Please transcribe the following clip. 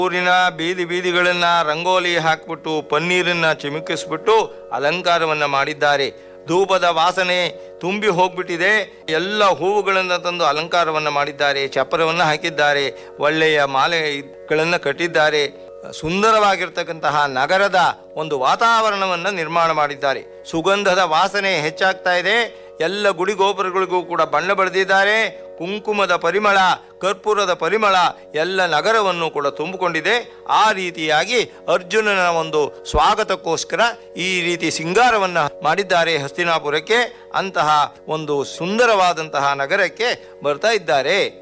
ಊರಿನ ಬೀದಿ ಬೀದಿಗಳನ್ನ ರಂಗೋಲಿ ಹಾಕ್ಬಿಟ್ಟು ಪನ್ನೀರನ್ನ ಚಿಮುಕಿಸ್ಬಿಟ್ಟು ಅಲಂಕಾರವನ್ನ ಮಾಡಿದ್ದಾರೆ ಧೂಪದ ವಾಸನೆ ತುಂಬಿ ಹೋಗ್ಬಿಟ್ಟಿದೆ ಎಲ್ಲ ಹೂವುಗಳನ್ನು ತಂದು ಅಲಂಕಾರವನ್ನ ಮಾಡಿದ್ದಾರೆ ಚಪ್ಪರವನ್ನ ಹಾಕಿದ್ದಾರೆ ಒಳ್ಳೆಯ ಮಾಲೆಗಳನ್ನು ಕಟ್ಟಿದ್ದಾರೆ ಸುಂದರವಾಗಿರ್ತಕ್ಕಂತಹ ನಗರದ ಒಂದು ವಾತಾವರಣವನ್ನು ನಿರ್ಮಾಣ ಮಾಡಿದ್ದಾರೆ ಸುಗಂಧದ ವಾಸನೆ ಹೆಚ್ಚಾಗ್ತಾ ಇದೆ ಎಲ್ಲ ಗುಡಿ ಗೋಪುರಗಳಿಗೂ ಕೂಡ ಬಣ್ಣ ಬಳಿದಿದ್ದಾರೆ ಕುಂಕುಮದ ಪರಿಮಳ ಕರ್ಪೂರದ ಪರಿಮಳ ಎಲ್ಲ ನಗರವನ್ನು ಕೂಡ ತುಂಬಿಕೊಂಡಿದೆ ಆ ರೀತಿಯಾಗಿ ಅರ್ಜುನನ ಒಂದು ಸ್ವಾಗತಕ್ಕೋಸ್ಕರ ಈ ರೀತಿ ಸಿಂಗಾರವನ್ನ ಮಾಡಿದ್ದಾರೆ ಹಸ್ತಿನಾಪುರಕ್ಕೆ ಅಂತಹ ಒಂದು ಸುಂದರವಾದಂತಹ ನಗರಕ್ಕೆ ಬರ್ತಾ ಇದ್ದಾರೆ